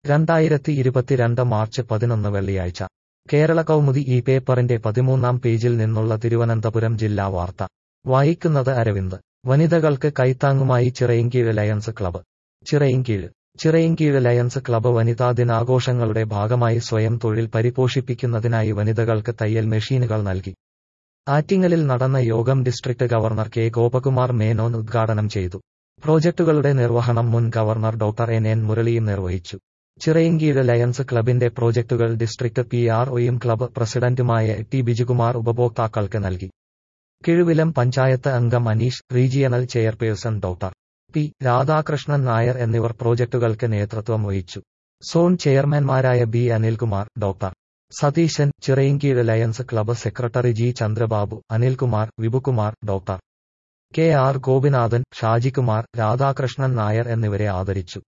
രണ്ടായിരത്തി ഇരുപത്തിരണ്ട് മാർച്ച് പതിനൊന്ന് വെള്ളിയാഴ്ച കേരള കൗമുദി ഈ പേപ്പറിന്റെ പതിമൂന്നാം പേജിൽ നിന്നുള്ള തിരുവനന്തപുരം ജില്ലാ വാർത്ത വായിക്കുന്നത് അരവിന്ദ് വനിതകൾക്ക് കൈത്താങ്ങുമായി Chirayinkeezhu Lions club Chirayinkeezhu Chirayinkeezhu Lions club വനിതാ ദിനാഘോഷങ്ങളുടെ ഭാഗമായി സ്വയം തൊഴിൽ പരിപോഷിപ്പിക്കുന്നതിനായി വനിതകൾക്ക് തയ്യൽ മെഷീനുകൾ നൽകി ആറ്റിങ്ങലിൽ നടന്ന യോഗം district governor K Gopakumar Menon ഉദ്ഘാടനം ചെയ്തു പ്രോജക്ടുകളുടെ നിർവഹണം മുൻ ഗവർണർ ഡോക്ടർ എൻ എൻ മുരളിയും നിർവഹിച്ചു ചിറയിൻകീഴ് ലയൺസ് ക്ലബിന്റെ പ്രോജക്ടുകൾ ഡിസ്ട്രിക്ട് പി ആർ ഒയും ക്ലബ്ബ് പ്രസിഡന്റുമായ ടി ബിജുകുമാർ ഉപഭോക്താക്കൾക്ക് നൽകി കിഴുവിലം പഞ്ചായത്ത് അംഗം Aneesh regional chairperson doctor P Radhakrishnan Nair എന്നിവർ പ്രോജക്ടുകൾക്ക് നേതൃത്വം വഹിച്ചു സോൺ ചെയർമാൻമാരായ B Anilkumar doctor Satheesan Chirayinkeezhu Lions club secretary G Chandrababu Anilkumar Vipukumar doctor K R Gopinathan Shajikumar Radhakrishnan Nair എന്നിവരെ ആദരിച്ചു